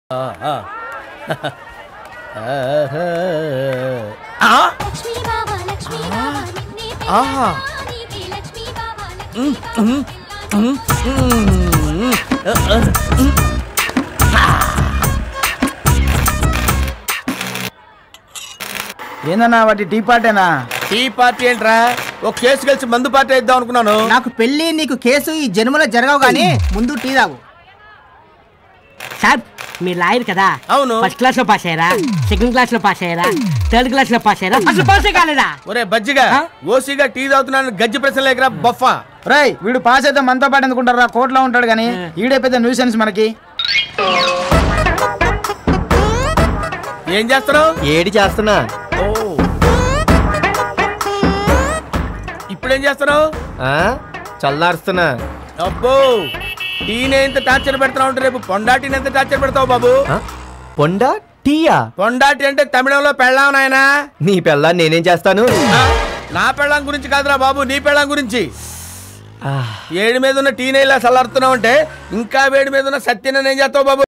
ఆ, ఆ. ఆ, లక్ష్మీ బావా లక్ష్మీ బావా నిన్నే ఆహా. నీకే లక్ష్మీ బావా ఉమ్, లక్ష్మీ ఉమ్, ఉమ్, ఉమ్, ఆ, ఆ, ఉమ్. ఏందన్నా వాటి టీ పార్టీనా టీ పార్టీ ఏంట్రా ఒక కేసు కలిసి మందు పార్టీ ఇద్దాం అనుకున్నాను నాకు పెళ్లి నీకు కేసు ఈ జన్మలో జరగవు గానీ ముందు టీ తాగు సార్ మీరు లాయర్ కదా అవును. ఫస్ట్ క్లాస్ లో పాస్ అయ్యారా సెకండ్ క్లాస్ లో పాస్ అయ్యారా థర్డ్ క్లాస్ లో పాస్ అయ్యారా అసలు పాసే కాలేదా ఒరే బజ్జిగా ఆ? ఓసీగా టీ తాగుతున్నాను గజ్జి ప్రశ్న లేకరా బొఫా రేయ్ వీడు పాస్ అయితే మనతో పాటు ఎందుకుంటారా కోర్టులో ఉంటాడు కానీ ఈడే పెద్ద న్యూసెన్స్ మనకి ఏం చేస్తున్నావు ఏడి చేస్తున్నా ఓ ఇప్పుడేం చేస్తున్నావు ఆ? చల్లారుస్తున్నా అబ్బో టీని ఎంత టార్చర్ పెడతావు అంటే రేపు పొండాటిని ఎంత టార్చర్ పెడతావు బాబు ఆ? పొండా టీయా పొండాటి అంటే తమిళంలో పెళ్ళాం నాయనా నీ పిల్ల నేనేం చేస్తాను ఆ? నా పెళ్ళాం గురించి కాదురా బాబు నీ పెళ్ళాం గురించి ఆ, ఏడు మీద ఉన్న టీనే ఇలా చల్లారుతున్నావు అంటే ఇంకా వేడి మీద ఉన్న సత్యన ఏం చేస్తావు బాబు